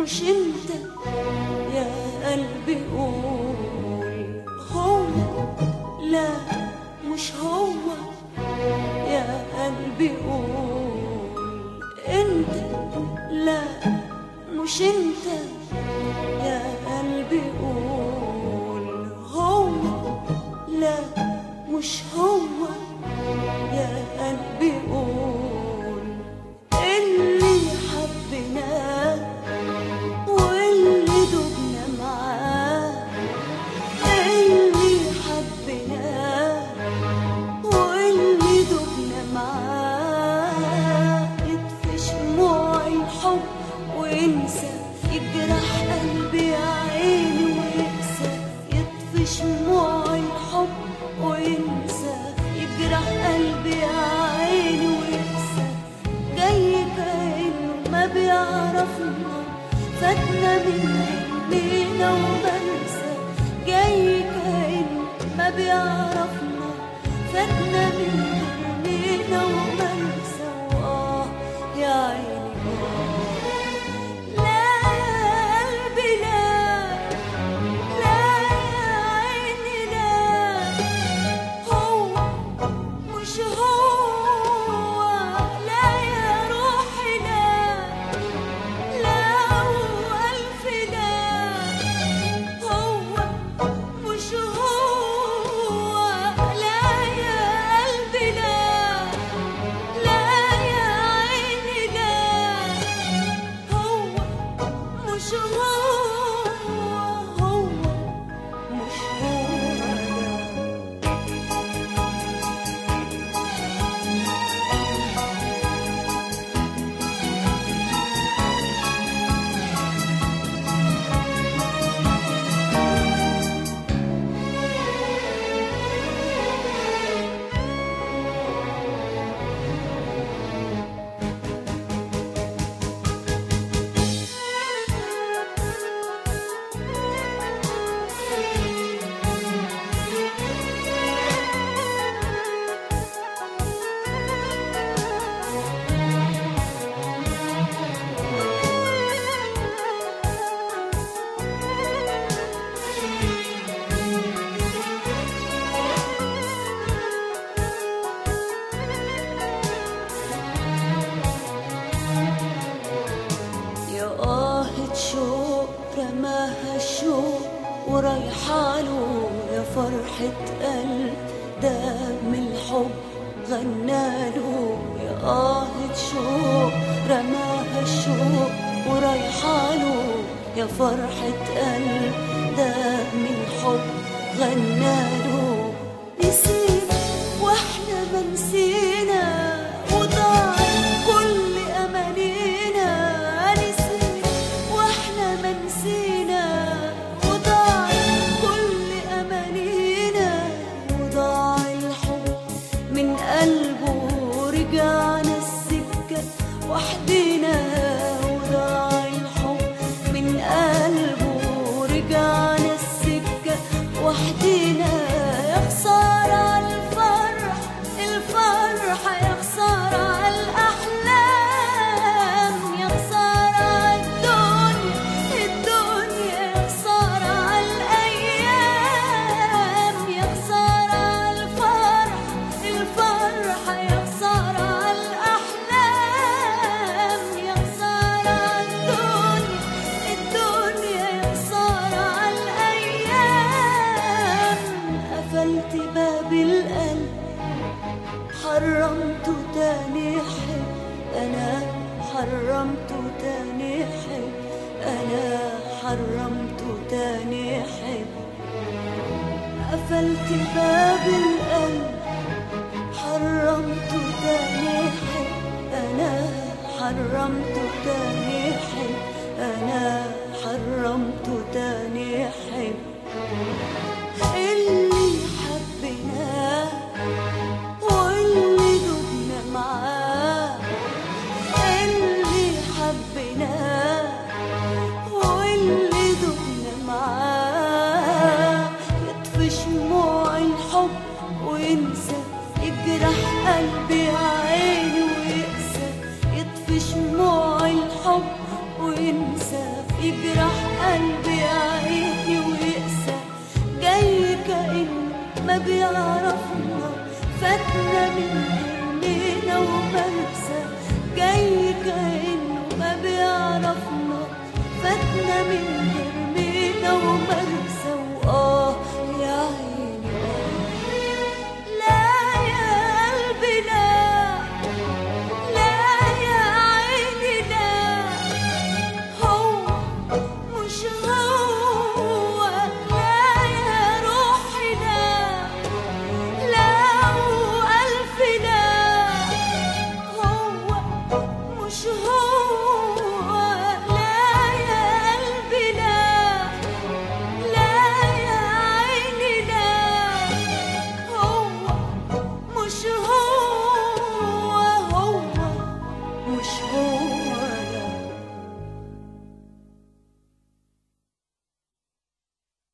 مش انت يا قلبي قول هو لا مش هو يا قلبي قول انت لا مش انت يا قلبي قول هو لا مش هو يا قلبي قول اللي حبيناه واللي دبنا معاه اللي حبيناه واللي دبنا معاه يطفي شموع الحب وينسى يجرح قلبي يا عيني وينسى يطفي شموع الحب وينسى يجرح قلبي يا عيني وينسى جاي كأنه ما بيعرفنا فاتنا من عينينا وبنسى جاي كأنه ما بيعرفنا فاتنا من عينينا وبنسى وآه يا عيني آه لا يا قلبي لا لا يا عيني لا هو مش هو لا يا روحي لا لا هو ألف لا هو مش هو لا يا قلبي لا لا يا عيني لا هو مش هو هو مش هو لا يا آهة شوق رماها الشوق ورايحاله يا فرحة قلب دام الحب غناله يا آهة شوق رماها الشوق ورايحاله يا فرحة قلب دام الحب غناله نسينا واحنا ما نسينا وضاع كل امانينا نسينا واحنا ما نسينا وضاع كل امانينا وضاع الحب من قلبه ورجعنا السكه وحدينا وضاع الحب من قلبه ورجعنا السكه وحدينا يا خساره على الفرح الفرح يا خساره على الاحلام يا خساره على الدنيا الدنيا يا خساره على الايام يا خساره على الفرح الفرح يا خساره على الاحلام يا خساره على الدنيا الدنيا يا خساره على الايام قفلت باب القلب حرمته تاني حب انا حرمته تاني حب انا حرمته تاني حب قفلت باب القلب حرمته تاني حب انا حرمته تاني حب انا حرمته تاني حب اللي حبيناه واللي دبنا معاه اللي حبيناه واللي دبنا معاه يطفي شموع الحب وينسى يجرح قلبي يا عيني ويقسى يطفي شموع الحب يجرح قلبي يا عيني ويقسى جاي كأنه ما بيعرفنا فاتنا من ايدينا وما ننسى جاي كأنه ما بيعرفنا فاتنا من ايدينا